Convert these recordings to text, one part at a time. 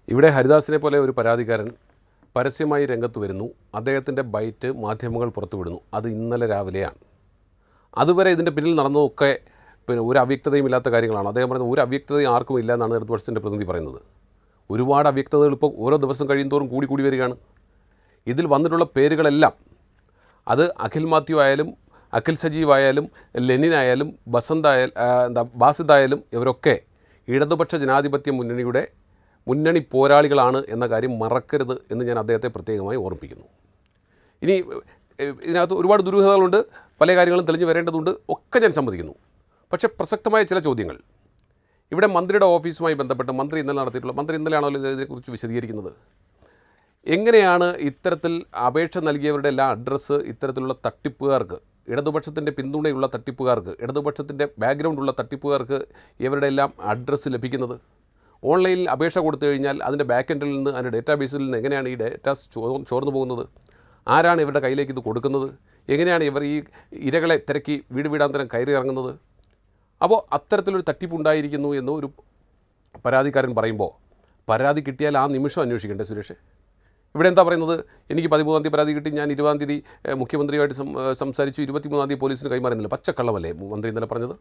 ഇവിടെ ഹരിദാസിനെ പോലെ ഒരു പരാതിക്കാരൻ പരസ്യമായി രംഗത്ത് വരുന്നു അദ്ദേഹത്തിൻ്റെ ബൈറ്റ് മാധ്യമങ്ങൾ പുറത്തുവിടുന്നു അത് ഇന്നലെ രാവിലെയാണ് അതുവരെ ഇതിൻ്റെ പിന്നിൽ നടന്നതൊക്കെ പിന്നെ ഒരു അവ്യക്തതയും ഇല്ലാത്ത കാര്യങ്ങളാണ് അദ്ദേഹം പറയുന്നത് ഒരു അവ്യക്തതയും ആർക്കും ഇല്ല എന്നാണ് ഇടതുപക്ഷത്തിൻ്റെ പ്രതിനിധി പറയുന്നത് ഒരുപാട് അവ്യക്തതകൾ ഇപ്പോൾ ഓരോ ദിവസം കഴിയുന്തോറും കൂടി കൂടി വരികയാണ് ഇതിൽ വന്നിട്ടുള്ള പേരുകളെല്ലാം അത് അഖിൽ മാത്യു ആയാലും അഖിൽ സജീവ് ആയാലും ലെനിനായാലും ബസന്ത് ആയാലും എന്താ ബാസിദ് ആയാലും ഇവരൊക്കെ ഇടതുപക്ഷ ജനാധിപത്യ മുന്നണിയുടെ മുന്നണി പോരാളികളാണ് എന്ന കാര്യം മറക്കരുത് എന്ന് ഞാൻ അദ്ദേഹത്തെ പ്രത്യേകമായി ഓർമ്മിപ്പിക്കുന്നു ഇനി എഹ്, ഇതിനകത്ത് ഒരുപാട് ദുരൂഹതകളുണ്ട് പല കാര്യങ്ങളും തെളിഞ്ഞു വരേണ്ടതുണ്ട് ഒക്കെ ഞാൻ സമ്മതിക്കുന്നു പക്ഷേ പ്രസക്തമായ ചില ചോദ്യങ്ങൾ ഇവിടെ മന്ത്രിയുടെ ഓഫീസുമായി ബന്ധപ്പെട്ട് മന്ത്രി ഇന്നലെ നടത്തിയിട്ടുള്ള മന്ത്രി ഇന്നലെയാണല്ലോ ഇതിനെക്കുറിച്ച് വിശദീകരിക്കുന്നത് എങ്ങനെയാണ് ഇത്തരത്തിൽ അപേക്ഷ നൽകിയവരുടെ എല്ലാ അഡ്രസ്സ് ഇത്തരത്തിലുള്ള തട്ടിപ്പുകാർക്ക് ഇടതുപക്ഷത്തിൻ്റെ പിന്തുണയുള്ള തട്ടിപ്പുകാർക്ക് ഇടതുപക്ഷത്തിൻ്റെ ബാക്ക്ഗ്രൗണ്ടുള്ള തട്ടിപ്പുകാർക്ക് ഇവരുടെ എല്ലാം അഡ്രസ്സ് ലഭിക്കുന്നത് ഓൺലൈനിൽ അപേക്ഷ കൊടുത്തു കഴിഞ്ഞാൽ അതിൻ്റെ ബാക്ക് എൻഡിൽ നിന്ന് അതിൻ്റെ ഡേറ്റാബേസിൽ നിന്ന് എങ്ങനെയാണ് ഈ ഡേറ്റാസ് ചോ- ചോർന്നു പോകുന്നത് ആരാണ് ഇവരുടെ കയ്യിലേക്ക് ഇത് കൊടുക്കുന്നത് എങ്ങനെയാണ് ഇവർ ഈ ഇരകളെ തിരക്കി വീട് വീടാന്തരം കയറി ഇറങ്ങുന്നത് അപ്പോൾ അത്തരത്തിലൊരു തട്ടിപ്പുണ്ടായിരിക്കുന്നു എന്ന് ഒരു പരാതിക്കാരൻ പറയുമ്പോൾ പരാതി കിട്ടിയാൽ ആ നിമിഷം അന്വേഷിക്കണ്ടേ സുരേഷ് ഇവിടെ എന്താ പറയുന്നത് എനിക്ക് പതിമൂന്നാം തീയതി പരാതി കിട്ടി ഞാൻ ഇരുപതാം തീയതി ഏഹ്, മുഖ്യമന്ത്രിയുമായിട്ട് സം- ഏഹ്, സംസാരിച്ചു ഇരുപത്തിമൂന്നാം തീയതി പോലീസിന് കൈമാറുന്നില്ല പച്ചക്കള്ളമല്ലേ മന്ത്രി ഇന്നലെ പറഞ്ഞത്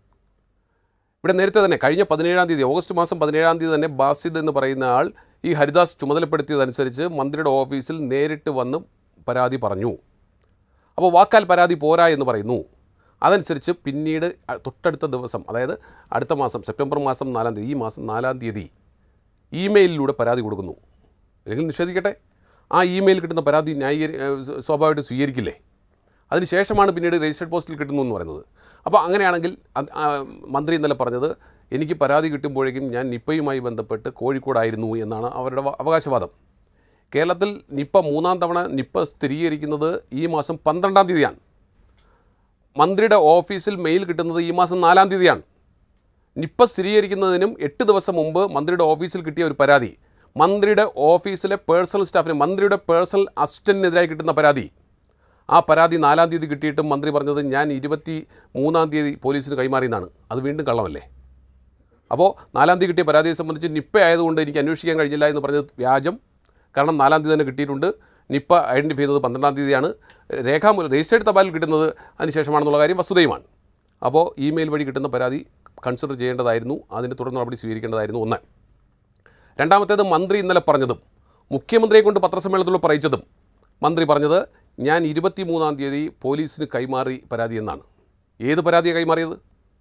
ഇവിടെ നേരത്തെ തന്നെ കഴിഞ്ഞ പതിനേഴാം തീയതി ഓഗസ്റ്റ് മാസം പതിനേഴാം തീയതി തന്നെ ബാസിദ് എന്ന് പറയുന്ന ആൾ ഈ ഹരിദാസ് ചുമതലപ്പെടുത്തിയതനുസരിച്ച് മന്ത്രിയുടെ ഓഫീസിൽ നേരിട്ട് വന്ന് പരാതി പറഞ്ഞു അപ്പോൾ വാക്കാൽ പരാതി പോരാ എന്ന് പറയുന്നു അതനുസരിച്ച് പിന്നീട് അ- തൊട്ടടുത്ത ദിവസം അതായത് അടുത്ത മാസം സെപ്റ്റംബർ മാസം നാലാം തീയതി ഈ മാസം നാലാം തീയതി ഇമെയിലിലൂടെ പരാതി കൊടുക്കുന്നു അല്ലെങ്കിൽ നിഷേധിക്കട്ടെ ആ ഇമെയിൽ കിട്ടുന്ന പരാതി ന്യായീകരി ഏഹ് സ്വ- സ്വാഭാവികമായിട്ട് സ്വീകരിക്കില്ലേ അതിനുശേഷമാണ് പിന്നീട് രജിസ്റ്റർഡ് പോസ്റ്റിൽ കിട്ടുന്നു എന്ന് പറയുന്നത് അപ്പോൾ അങ്ങനെയാണെങ്കിൽ അത് ആ മന്ത്രി ഇന്നലെ പറഞ്ഞത് എനിക്ക് പരാതി കിട്ടുമ്പോഴേക്കും ഞാൻ നിപ്പയുമായി ബന്ധപ്പെട്ട് കോഴിക്കോടായിരുന്നു എന്നാണ് അവരുടെ വ- അവകാശവാദം കേരളത്തിൽ നിപ്പ മൂന്നാം തവണ നിപ്പ സ്ഥിരീകരിക്കുന്നത് ഈ മാസം പന്ത്രണ്ടാം തീയതിയാണ് മന്ത്രിയുടെ ഓഫീസിൽ മെയിൽ കിട്ടുന്നത് ഈ മാസം നാലാം തീയതിയാണ് നിപ്പ സ്ഥിരീകരിക്കുന്നതിനും എട്ട് ദിവസം മുമ്പ് മന്ത്രിയുടെ ഓഫീസിൽ കിട്ടിയ ഒരു പരാതി മന്ത്രിയുടെ ഓഫീസിലെ പേഴ്സണൽ സ്റ്റാഫിന് മന്ത്രിയുടെ പേഴ്സണൽ അസിസ്റ്റന്റിനെതിരായി കിട്ടുന്ന പരാതി ആ പരാതി നാലാം തീയതി കിട്ടിയിട്ടും മന്ത്രി പറഞ്ഞത് ഞാൻ ഇരുപത്തി മൂന്നാം തീയതി പോലീസിന് കൈമാറിയെന്നാണ് അത് വീണ്ടും കള്ളമല്ലേ അപ്പോൾ നാലാം തീയതി കിട്ടിയ പരാതിയെ സംബന്ധിച്ച് നിപ്പ ആയതുകൊണ്ട് എനിക്ക് അന്വേഷിക്കാൻ കഴിഞ്ഞില്ല എന്ന് പറഞ്ഞത് വ്യാജം കാരണം നാലാം തീയതി തന്നെ കിട്ടിയിട്ടുണ്ട് നിപ്പ ഐഡൻറ്റിഫൈ ചെയ്യുന്നത് പന്ത്രണ്ടാം തീയതിയാണ് രേഖാമൂലം രജിസ്റ്റേർഡ് തപാലിൽ കിട്ടുന്നത് അതിനുശേഷമാണെന്നുള്ള കാര്യം വസ്തുതയുമാണ് അപ്പോൾ ഇമെയിൽ വഴി കിട്ടുന്ന പരാതി കൺസിഡർ ചെയ്യേണ്ടതായിരുന്നു അതിൻ്റെ തുടർ നടപടി സ്വീകരിക്കേണ്ടതായിരുന്നു ഒന്ന് രണ്ടാമത്തേത് മന്ത്രി ഇന്നലെ പറഞ്ഞതും മുഖ്യമന്ത്രിയെ കൊണ്ട് പത്രസമ്മേളനത്തിൽ പറയിച്ചതും മന്ത്രി പറഞ്ഞത് ഞാൻ ഇരുപത്തി മൂന്നാം തീയതി പോലീസിന് കൈമാറി പരാതി എന്നാണ് ഏത് പരാതിയാണ് കൈമാറിയത്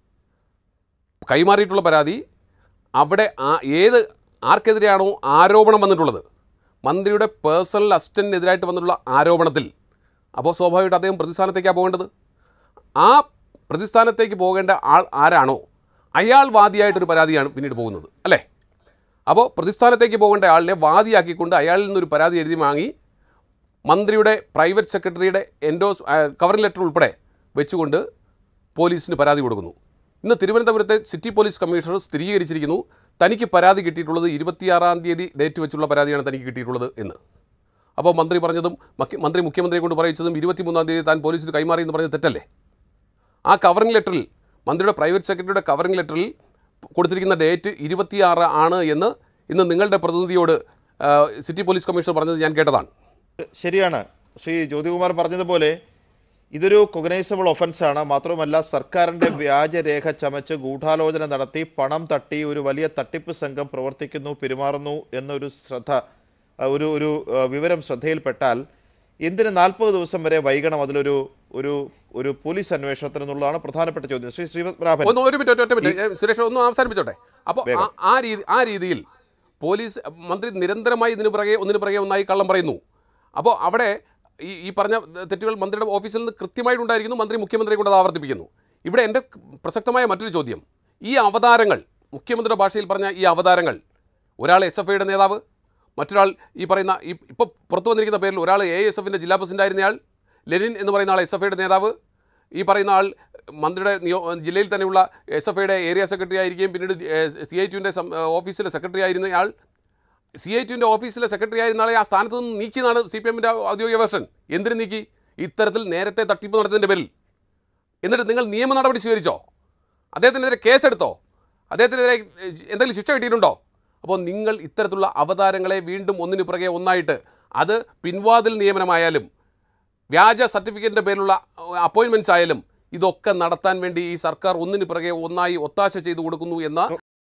കൈമാറിയിട്ടുള്ള പരാതി അവിടെ ആ ഏത് ആർക്കെതിരെയാണോ ആരോപണം വന്നിട്ടുള്ളത് മന്ത്രിയുടെ പേഴ്സണൽ അസിസ്റ്റൻറ്റിനെതിരായിട്ട് വന്നിട്ടുള്ള ആരോപണത്തിൽ അപ്പോൾ സ്വാഭാവികമായിട്ട് അദ്ദേഹം പ്രതിസ്ഥാനത്തേക്കാണ് പോകേണ്ടത് ആ പ്രതിസ്ഥാനത്തേക്ക് പോകേണ്ട ആൾ ആരാണോ അയാൾ വാദിയായിട്ടൊരു പരാതിയാണ് പിന്നീട് പോകുന്നത് അല്ലേ അപ്പോൾ പ്രതിസ്ഥാനത്തേക്ക് പോകേണ്ട ആളിനെ വാദിയാക്കിക്കൊണ്ട് അയാളിൽ നിന്നൊരു പരാതി എഴുതി വാങ്ങി മന്ത്രിയുടെ പ്രൈവറ്റ് സെക്രട്ടറിയുടെ എൻഡോസ് കവറിംഗ് ലെറ്റർ ഉൾപ്പെടെ വെച്ചുകൊണ്ട് പോലീസിന് പരാതി കൊടുക്കുന്നു ഇന്ന് തിരുവനന്തപുരത്തെ സിറ്റി പോലീസ് കമ്മീഷണർ സ്ഥിരീകരിച്ചിരിക്കുന്നു തനിക്ക് പരാതി കിട്ടിയിട്ടുള്ളത് ഇരുപത്തിയാറാം തീയതി ഡേറ്റ് വെച്ചുള്ള പരാതിയാണ് തനിക്ക് കിട്ടിയിട്ടുള്ളത് എന്ന് അപ്പോൾ മന്ത്രി പറഞ്ഞതും മക്കി- മന്ത്രി മുഖ്യമന്ത്രിയെ കൊണ്ട് പറയിച്ചതും ഇരുപത്തിമൂന്നാം തീയതി താൻ പോലീസിന് കൈമാറി എന്ന് പറഞ്ഞത് തെറ്റല്ലേ ആ കവറിംഗ് ലെറ്ററിൽ മന്ത്രിയുടെ പ്രൈവറ്റ് സെക്രട്ടറിയുടെ കവറിംഗ് ലെറ്ററിൽ കൊടുത്തിരിക്കുന്ന ഡേറ്റ് ഇരുപത്തിയാറ് ആണ് എന്ന് ഇന്ന് നിങ്ങളുടെ പ്രതിനിധിയോട് ആ, സിറ്റി പോലീസ് കമ്മീഷണർ പറഞ്ഞത് ഞാൻ കേട്ടതാണ് ശരിയാണ് ശ്രീ ജ്യോതികുമാർ പറഞ്ഞതുപോലെ ഇതൊരു കൊഗ്നൈസബിൾ ഒഫൻസാണ് മാത്രവുമല്ല സർക്കാരിൻ്റെ വ്യാജരേഖ ചമച്ച് ഗൂഢാലോചന നടത്തി പണം തട്ടി ഒരു വലിയ തട്ടിപ്പ് സംഘം പ്രവർത്തിക്കുന്നു പെരുമാറുന്നു എന്നൊരു ശ്രദ്ധ ആ, ഒരു ഒരു ആ, വിവരം ശ്രദ്ധയിൽപ്പെട്ടാൽ എന്തിന് നാൽപ്പത് ദിവസം വരെ വൈകണം അതിലൊരു ഒരു ഒരു പോലീസ് അന്വേഷണത്തിന് എന്നുള്ളതാണ് പ്രധാനപ്പെട്ട ചോദ്യം ശ്രീ ശ്രീപത്മനാഭൻ ഒന്ന് ഒരു മിനിറ്റ് ഒറ്റ മിനിറ്റ് ഏ, സുരേഷ് ഒന്ന് അവസാനിപ്പിച്ചോട്ടെ അപ്പോൾ ആ- ആ രീതി ആ രീതിയിൽ പോലീസ് മന്ത്രി നിരന്തരമായി ഇതിന് പിറകെ ഒന്നിന് പിറകെ ഒന്നായി കള്ളം പറയുന്നു അപ്പോൾ അവിടെ ഈ ഈ പറഞ്ഞ തെറ്റുകൾ മന്ത്രിയുടെ ഓഫീസിൽ നിന്ന് കൃത്യമായിട്ടുണ്ടായിരിക്കുന്നു മന്ത്രി മുഖ്യമന്ത്രിയെ കൊണ്ട് അത് ആവർത്തിപ്പിക്കുന്നു ഇവിടെ എൻ്റെ പ്രസക്തമായ മറ്റൊരു ചോദ്യം ഈ അവതാരങ്ങൾ മുഖ്യമന്ത്രിയുടെ ഭാഷയിൽ പറഞ്ഞ ഈ അവതാരങ്ങൾ ഒരാൾ എസ് എഫ് ഐയുടെ നേതാവ് മറ്റൊരാൾ ഈ പറയുന്ന ഈ ഇപ്പോൾ പുറത്തു വന്നിരിക്കുന്ന പേരിൽ ഒരാൾ എ എസ് എഫിൻ്റെ ജില്ലാ പ്രസിഡന്റ് ആയിരുന്നയാൾ ലെനിൻ എന്ന് പറയുന്ന ആൾ എസ് എഫ് ഐയുടെ നേതാവ് ഈ പറയുന്ന ആൾ മന്ത്രിയുടെ നിയോ ജില്ലയിൽ തന്നെയുള്ള എസ് എഫ് ഐയുടെ ഏരിയ സെക്രട്ടറി ആയിരിക്കുകയും പിന്നീട് സി ഐ ടുവിൻ്റെ ഓഫീസിലെ സെക്രട്ടറി ആയിരുന്നയാൾ സി ഐ ടുവിൻ്റെ ഓഫീസിലെ സെക്രട്ടറി ആയിരുന്ന ആളെ ആ സ്ഥാനത്ത് നിന്ന് നീക്കിയതാണ് സി പി എമ്മിൻ്റെ ഔദ്യോഗിക വേർഷൻ എന്തിനു നീക്കി ഇത്തരത്തിൽ നേരത്തെ തട്ടിപ്പ് നടത്തിയതിൻ്റെ പേരിൽ എന്നിട്ട് നിങ്ങൾ നിയമ നടപടി സ്വീകരിച്ചോ അദ്ദേഹത്തിനെതിരെ കേസെടുത്തോ അദ്ദേഹത്തിനെതിരെ ഏഹ്, എന്തെങ്കിലും ശിക്ഷ കിട്ടിയിട്ടുണ്ടോ അപ്പോൾ നിങ്ങൾ ഇത്തരത്തിലുള്ള അവതാരങ്ങളെ വീണ്ടും ഒന്നിനു പുറകെ ഒന്നായിട്ട് അത് പിൻവാതിൽ നിയമനമായാലും വ്യാജ സർട്ടിഫിക്കറ്റിൻ്റെ പേരിലുള്ള അപ്പോയിൻമെൻറ്റ്സ് ആയാലും ഇതൊക്കെ നടത്താൻ വേണ്ടി ഈ സർക്കാർ ഒന്നിനു പിറകെ ഒന്നായി ഒത്താശ ചെയ്തു കൊടുക്കുന്നു എന്ന